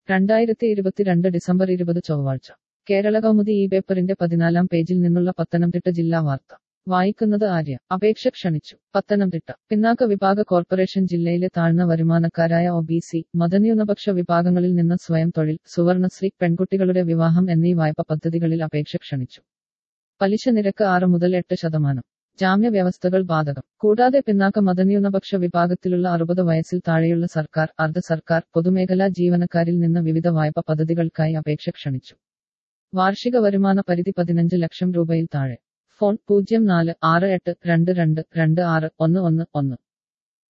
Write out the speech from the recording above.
രണ്ടായിരത്തി ഇരുപത്തിരണ്ട് ഡിസംബർ ഇരുപത് ചൊവ്വാഴ്ച കേരള കൗമുദി ഈ പേപ്പറിന്റെ പതിനാലാം പേജിൽ നിന്നുള്ള പത്തനംതിട്ട ജില്ലാ വാർത്ത വായിക്കുന്നത് ആര്യ അപേക്ഷ ക്ഷണിച്ചു പത്തനംതിട്ട പിന്നാക്ക വിഭാഗ കോർപ്പറേഷൻ ജില്ലയിലെ താഴ്ന്ന വരുമാനക്കാരായ ഒ ബി സി മതന്യൂനപക്ഷ വിഭാഗങ്ങളിൽ നിന്ന് സ്വയം തൊഴിൽ സുവർണശ്രീ പെൺകുട്ടികളുടെ വിവാഹം എന്നീ വായ്പ പദ്ധതികളിൽ അപേക്ഷ ക്ഷണിച്ചു പലിശ നിരക്ക് ആറ് മുതൽ എട്ട് ശതമാനം ജാമ്യ വ്യവസ്ഥകൾ ബാധകം കൂടാതെ പിന്നാക്ക മതന്യൂനപക്ഷ വിഭാഗത്തിലുള്ള അറുപത് വയസ്സിൽ താഴെയുള്ള സർക്കാർ അർദ്ധ സർക്കാർ പൊതുമേഖലാ ജീവനക്കാരിൽ നിന്ന് വിവിധ വായ്പ പദ്ധതികൾക്കായി അപേക്ഷ ക്ഷണിച്ചു വാർഷിക വരുമാന പരിധി പതിനഞ്ച് ലക്ഷം രൂപയിൽ താഴെ ഫോൺ പൂജ്യം നാല് ആറ് എട്ട് രണ്ട് രണ്ട് രണ്ട് ആറ് ഒന്ന് ഒന്ന് ഒന്ന്